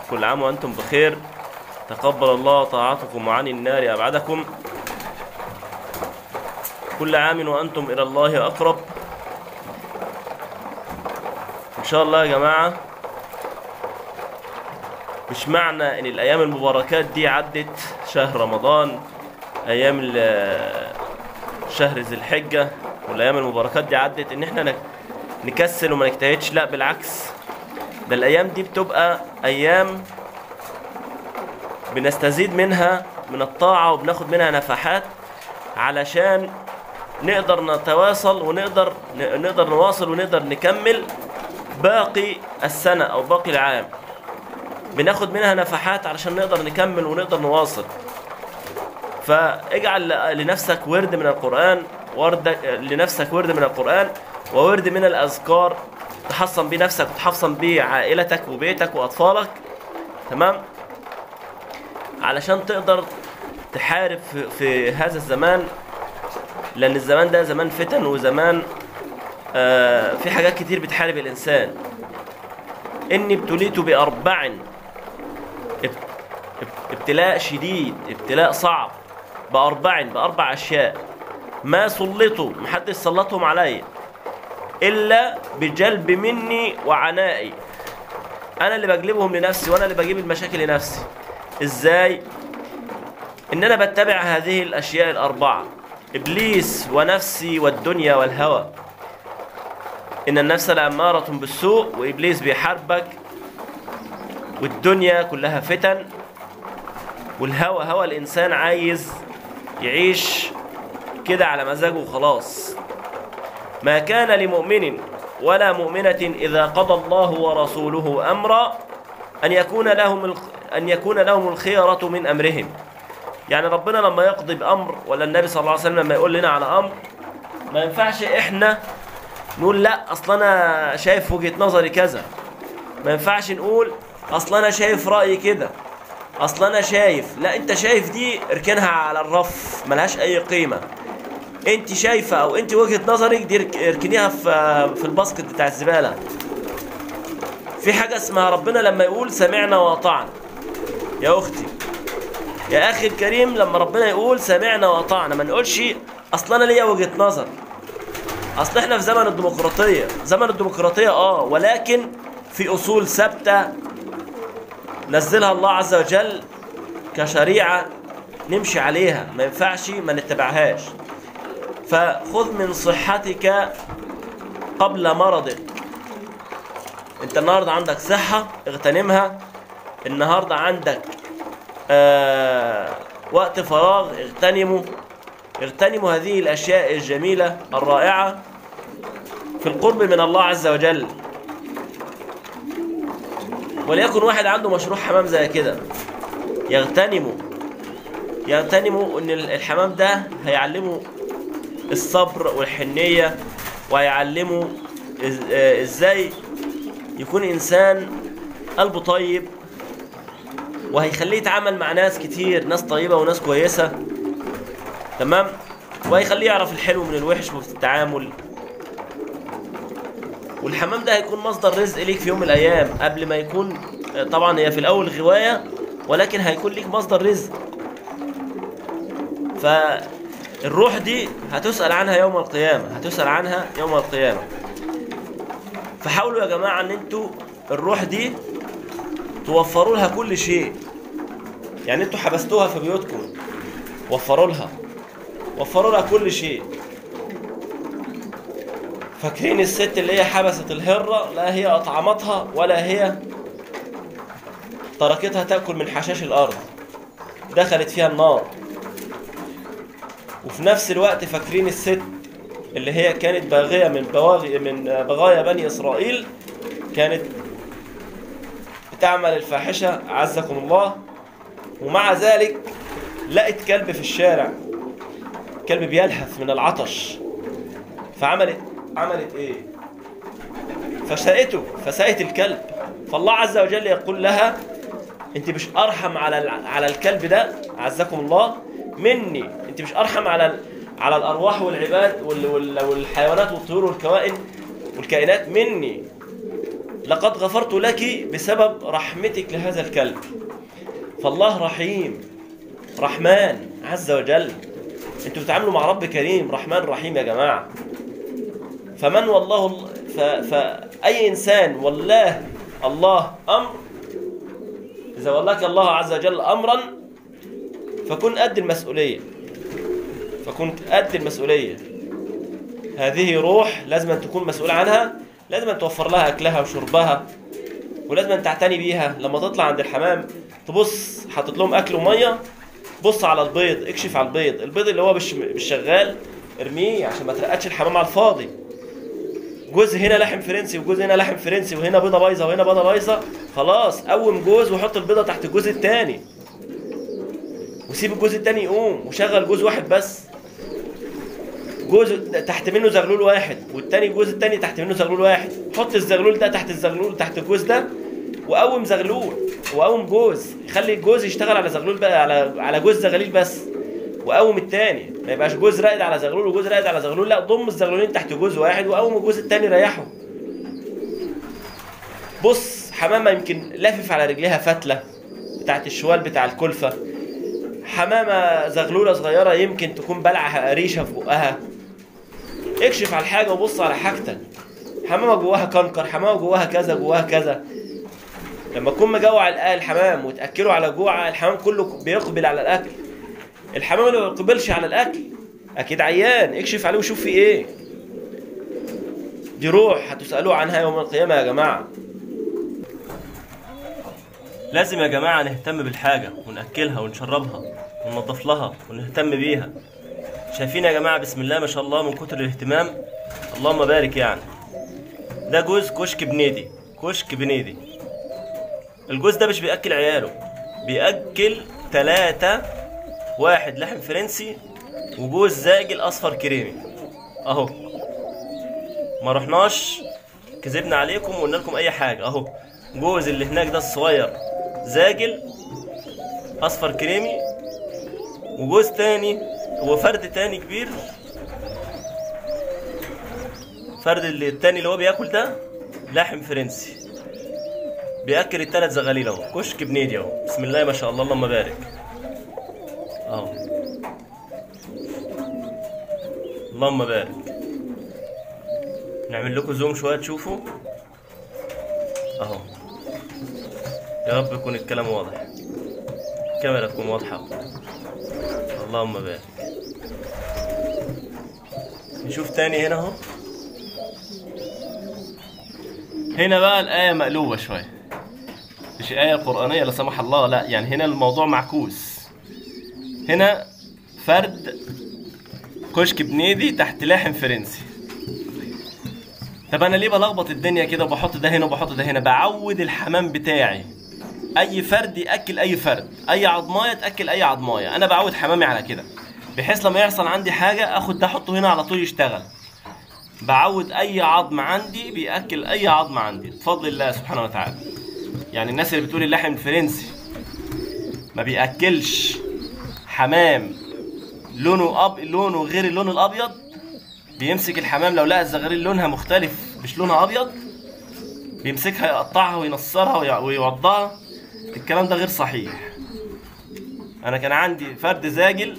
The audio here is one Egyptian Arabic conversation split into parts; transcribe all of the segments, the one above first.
كل عام وأنتم بخير تقبل الله طاعتكم وعن النار أبعدكم كل عام وأنتم إلى الله أقرب إن شاء الله يا جماعة مش معنى إن الأيام المباركات دي عدت شهر رمضان أيام ال- شهر ذي الحجة والأيام المباركات دي عدت إن إحنا نك- نكسل وما نجتهدش لا بالعكس ده الأيام دي بتبقى أيام بنستزيد منها من الطاعة وبناخد منها نفحات علشان نقدر نتواصل ونقدر ن- نقدر نواصل ونقدر نكمل باقي السنة أو باقي العام بناخد منها نفحات علشان نقدر نكمل ونقدر نواصل فاجعل لنفسك ورد من القرآن ورد لنفسك ورد من القرآن وورد من الأذكار تحصن بيه نفسك وتحصن بيه عائلتك وبيتك وأطفالك تمام علشان تقدر تحارب في, في هذا الزمان لأن الزمان ده زمان فتن وزمان آه في حاجات كتير بتحارب الإنسان إني ابتليت بأربع اب- اب- ابتلاء شديد ابتلاء صعب بأربع بأربع أشياء ما سلطوا محدش سلطهم عليا إلا بجلب مني وعنائي أنا اللي بجلبهم لنفسي وأنا اللي بجيب المشاكل لنفسي إزاي؟ إن أنا بتبع هذه الأشياء الأربعة إبليس ونفسي والدنيا والهوى إن النفس لأمارة بالسوء وإبليس بيحاربك والدنيا كلها فتن والهوى هوى الإنسان عايز يعيش كده على مزاجه وخلاص ما كان لمؤمن ولا مؤمنة إذا قضى الله ورسوله أمرا أن يكون لهم الخ... أن يكون لهم الخيرة من أمرهم يعني ربنا لما يقضي بأمر ولا النبي صلى الله عليه وسلم لما يقول لنا على أمر ما ينفعش إحنا نقول لا أصل أنا شايف وجهة نظري كذا ما ينفعش نقول أصل أنا شايف رأيي كده أصل أنا شايف لا أنت شايف دي اركنها على الرف ملهاش أي قيمة انت شايفه او انت وجهه نظرك دي ارك- اركنيها في في الباسكت بتاع الزباله في حاجه اسمها ربنا لما يقول سمعنا واطعنا يا اختي يا اخي الكريم لما ربنا يقول سمعنا واطعنا ما نقولش اصل انا ليا وجهه نظر اصل احنا في زمن الديمقراطيه زمن الديمقراطيه اه ولكن في اصول ثابته نزلها الله عز وجل كشريعه نمشي عليها ما ينفعش ما نتبعهاش فخذ من صحتك قبل مرضك انت النهارده عندك صحة اغتنمها النهارده عندك آه وقت فراغ اغتنمه اغتنموا هذه الأشياء الجميلة الرائعة في القرب من الله عز وجل وليكن واحد عنده مشروع حمام زي كده يغتنمه يغتنموا ان الحمام ده هيعلمه الصبر والحنية وهيعلمه إز- آه، ازاي يكون انسان قلبه طيب وهيخليه يتعامل مع ناس كتير ناس طيبة وناس كويسة تمام وهيخليه يعرف الحلو من الوحش في التعامل والحمام ده هيكون مصدر رزق ليك في يوم من الايام قبل ما يكون آه، طبعا هي في الاول غواية ولكن هيكون ليك مصدر رزق فالروح دي هتسأل عنها يوم القيامة هتسأل عنها يوم القيامة فحاولوا يا جماعة ان انتوا الروح دي توفروا لها كل شيء يعني انتوا حبستوها في بيوتكم وفروا لها وفروا لها كل شيء فاكرين الست اللي هي حبست الهرة لا هي أطعمتها ولا هي تركتها تأكل من حشاش الأرض دخلت فيها النار وفي نفس الوقت فاكرين الست اللي هي كانت باغية من بواغي من بغايا بني إسرائيل كانت بتعمل الفاحشة عزكم الله ومع ذلك لقت كلب في الشارع كلب بيلهث من العطش فعملت عملت ايه فسأته فسأت الكلب فالله عز وجل يقول لها انت مش ارحم على ال- على الكلب ده عزكم الله مني انت مش ارحم على ال- على الارواح والعباد وال- وال- والحيوانات والطيور والكوائن والكائنات مني لقد غفرت لك بسبب رحمتك لهذا الكلب فالله رحيم رحمن عز وجل انتوا بتتعاملوا مع رب كريم رحمن رحيم يا جماعه فمن والله ف... فاي انسان والله الله امر اذا ولاك الله عز وجل امرا فكن قد المسؤوليه فكن قد المسؤوليه هذه روح لازم أن تكون مسؤول عنها لازم أن توفر لها اكلها وشربها ولازم أن تعتني بيها لما تطلع عند الحمام تبص حاطط لهم اكل وميه بص على البيض اكشف على البيض البيض اللي هو مش مش شغال ارميه عشان ما ترقدش الحمام على الفاضي جزء هنا لحم فرنسي وجزء هنا لحم فرنسي وهنا بيضه بايظه وهنا بيضه بايظه خلاص قوم جوز وحط البيضه تحت الجزء الثاني وسيب الجزء الثاني يقوم وشغل جوز واحد بس جوز تحت منه زغلول واحد والتاني الجوز التاني تحت منه زغلول واحد حط الزغلول ده تحت الزغلول تحت الجوز ده وقوم زغلول وقوم جوز خلي الجوز يشتغل على زغلول بقى على على جوز زغاليل بس وقوم التاني ما يبقاش جوز راقد على زغلول وجوز راقد على زغلول لا ضم الزغلولين تحت جوز واحد وقوم الجوز التاني ريحه بص حمامه يمكن لافف على رجليها فتله بتاعت الشوال بتاع الكلفه حمامه زغلوله صغيره يمكن تكون بلعه ريشه في بقها اكشف على الحاجه وبص على حاجتك حمامه جواها كنكر حمامه جواها كذا جواها كذا لما تكون مجوع الحمام وتاكله على جوع الحمام كله بيقبل على الاكل الحمام اللي ما بيقبلش على الاكل اكيد عيان اكشف عليه وشوف فيه ايه دي روح هتسالوه عنها يوم القيامه يا جماعه لازم يا جماعه نهتم بالحاجه وناكلها ونشربها وننظف لها ونهتم بيها شايفين يا جماعه بسم الله ما شاء الله من كتر الاهتمام اللهم بارك يعني ده جوز كشك بنيدي كشك بنيدي الجوز ده مش بياكل عياله بياكل ثلاثة واحد لحم فرنسي وجوز زاجل اصفر كريمي اهو ما رحناش كذبنا عليكم وقلنا لكم اي حاجه اهو جوز اللي هناك ده الصغير زاجل اصفر كريمي وجوز تاني وفرد تاني كبير فرد اللي التاني اللي هو بياكل ده لحم فرنسي بياكل التلات زغاليل اهو كشك بنيدي اهو بسم الله ما شاء الله اللهم بارك اهو اللهم بارك نعمل لكم زوم شويه تشوفوا اهو يا رب يكون الكلام واضح الكاميرا تكون واضحه اللهم بارك نشوف تاني هنا اهو هنا بقى الآية مقلوبة شوية مش آية قرآنية لا سمح الله لا يعني هنا الموضوع معكوس هنا فرد كشك بنيدي تحت لاحم فرنسي طب انا ليه بلخبط الدنيا كده وبحط ده هنا وبحط ده هنا بعود الحمام بتاعي اي فرد ياكل اي فرد اي عضمايه تاكل اي عضمايه انا بعود حمامي على كده بحيث لما يحصل عندي حاجه اخد ده احطه هنا على طول يشتغل بعود اي عظم عندي بياكل اي عظم عندي بفضل الله سبحانه وتعالى يعني الناس اللي بتقول اللحم الفرنسي ما بياكلش حمام لونه أب... لونه غير اللون الابيض بيمسك الحمام لو لقى الزغاريل لونها مختلف مش لونها ابيض بيمسكها يقطعها وينصرها وي- ويوضعها الكلام ده غير صحيح انا كان عندي فرد زاجل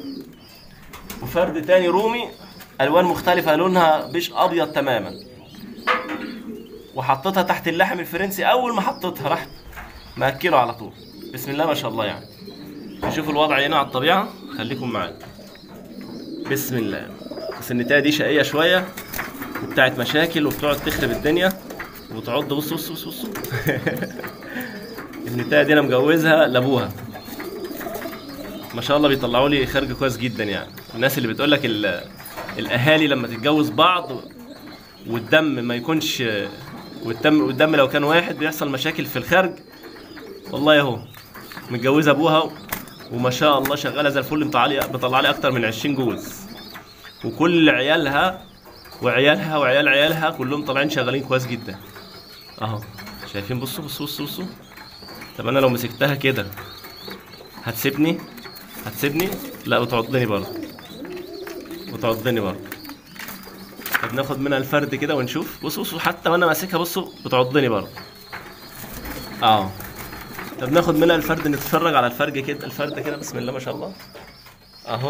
وفرد تاني رومي الوان مختلفه لونها مش ابيض تماما وحطيتها تحت اللحم الفرنسي اول ما حطيتها راحت مأكله على طول بسم الله ما شاء الله يعني نشوف الوضع هنا على الطبيعه خليكم معايا بسم الله بس النتايه دي شقيه شويه وبتاعت مشاكل وبتقعد تخرب الدنيا وتعض بص بص بص بص النتايه دي انا مجوزها لابوها ما شاء الله بيطلعوا لي خارج كويس جدا يعني الناس اللي بتقول لك الاهالي لما تتجوز بعض والدم ما يكونش والدم والدم لو كان واحد بيحصل مشاكل في الخارج والله اهو متجوزه ابوها وما شاء الله شغاله زي الفل مطلع لي بطلع لي اكتر من 20 جوز وكل عيالها وعيالها وعيال عيالها كلهم طالعين شغالين كويس جدا اهو شايفين بصوا بصوا بصوا بصوا طب انا لو مسكتها كده هتسيبني هتسيبني لا بتعضني برضه بتعضني برضه بناخد منها الفرد كده ونشوف بصوا بصوا حتى وانا ماسكها بصوا بتعضني برضه اه طب ناخد منها الفرد نتفرج على الفرج كده الفرد كده بسم الله ما شاء الله اهو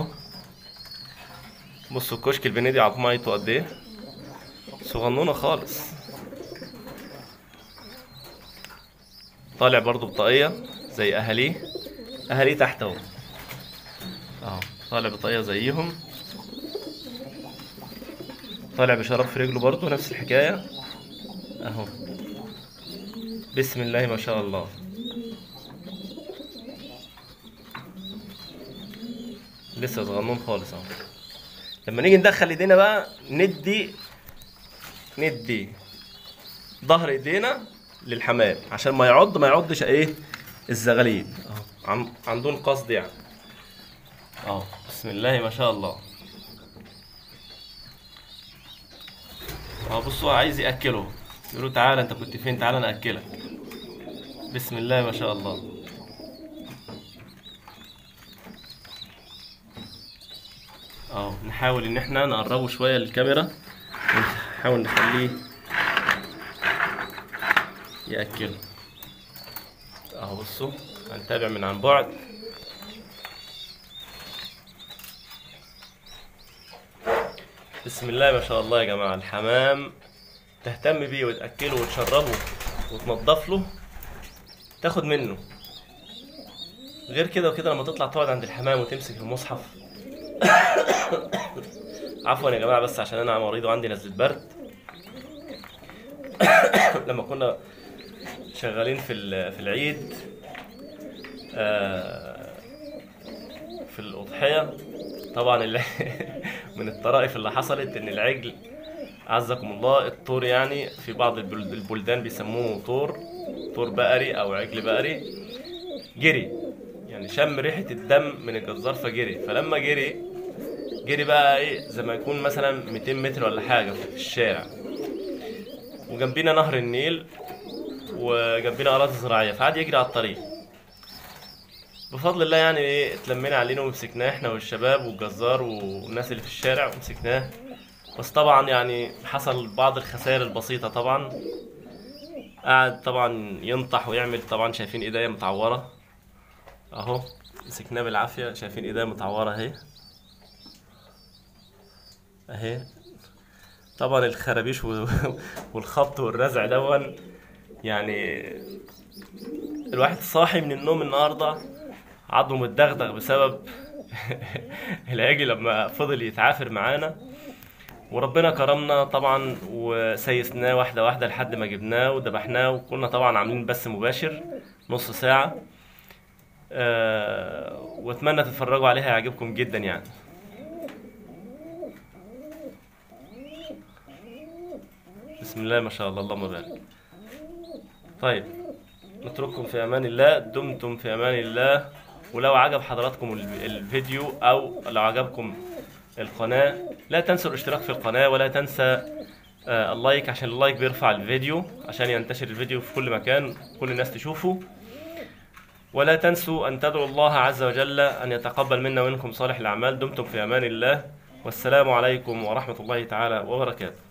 بصوا الكشك البنيدي عظمايته قد ايه صغنونه خالص طالع برضو بطاقية زي اهاليه اهاليه تحت اهو اهو طالع بطاقية زيهم طالع بشراب في رجله برضو نفس الحكاية اهو بسم الله ما شاء الله لسه صغنون خالص اهو لما نيجي ندخل ايدينا بقى ندي ندي ظهر ايدينا للحمام عشان ما يعض ما يعضش ايه الزغاليل اهو عن عن دون قصد يعني اهو بسم الله ما شاء الله اهو بصوا عايز ياكله يقولوا تعالى انت كنت فين تعالى انا اكلك بسم الله ما شاء الله اهو نحاول ان احنا نقربه شويه للكاميرا ونحاول نخليه ياكله اهو بصوا هنتابع من عن بعد بسم الله ما شاء الله يا جماعه الحمام تهتم بيه وتاكله وتشربه وتنضف له تاخد منه غير كده وكده لما تطلع تقعد عند الحمام وتمسك المصحف عفوا يا جماعه بس عشان انا مريض وعندي نزله برد لما كنا شغالين في ال- في العيد آه، في الاضحيه طبعا اللي من الطرائف اللي حصلت ان العجل عزكم الله الطور يعني في بعض البلد- البلدان بيسموه طور طور بقري او عجل بقري جري يعني شم ريحه الدم من الجزار فجري فلما جري جري بقى ايه زي ما يكون مثلا 200 متر ولا حاجه في الشارع وجنبينا نهر النيل وجنبينا اراضي زراعيه فقعد يجري على الطريق بفضل الله يعني ايه اتلمينا علينا ومسكناه احنا والشباب والجزار والناس اللي في الشارع ومسكناه بس طبعا يعني حصل بعض الخسائر البسيطة طبعا قعد طبعا ينطح ويعمل طبعا شايفين ايديا متعورة اهو مسكناه بالعافية شايفين ايديا متعورة اهي اهي طبعا الخرابيش و- والخبط والرزع دون يعني الواحد صاحي من النوم النهارده عضمه متدغدغ بسبب العجل لما فضل يتعافر معانا وربنا كرمنا طبعا وسيسناه واحده واحده لحد ما جبناه وذبحناه وكنا طبعا عاملين بث مباشر نص ساعه أه واتمنى تتفرجوا عليها يعجبكم جدا يعني بسم الله ما شاء الله اللهم بارك طيب نترككم في امان الله دمتم في امان الله ولو عجب حضراتكم ال- الفيديو او لو عجبكم القناة لا تنسوا الاشتراك في القناة ولا تنسى آه، اللايك عشان اللايك بيرفع الفيديو عشان ينتشر الفيديو في كل مكان كل الناس تشوفه ولا تنسوا أن تدعوا الله عز وجل أن يتقبل منا ومنكم صالح الأعمال دمتم في أمان الله والسلام عليكم ورحمة الله تعالى وبركاته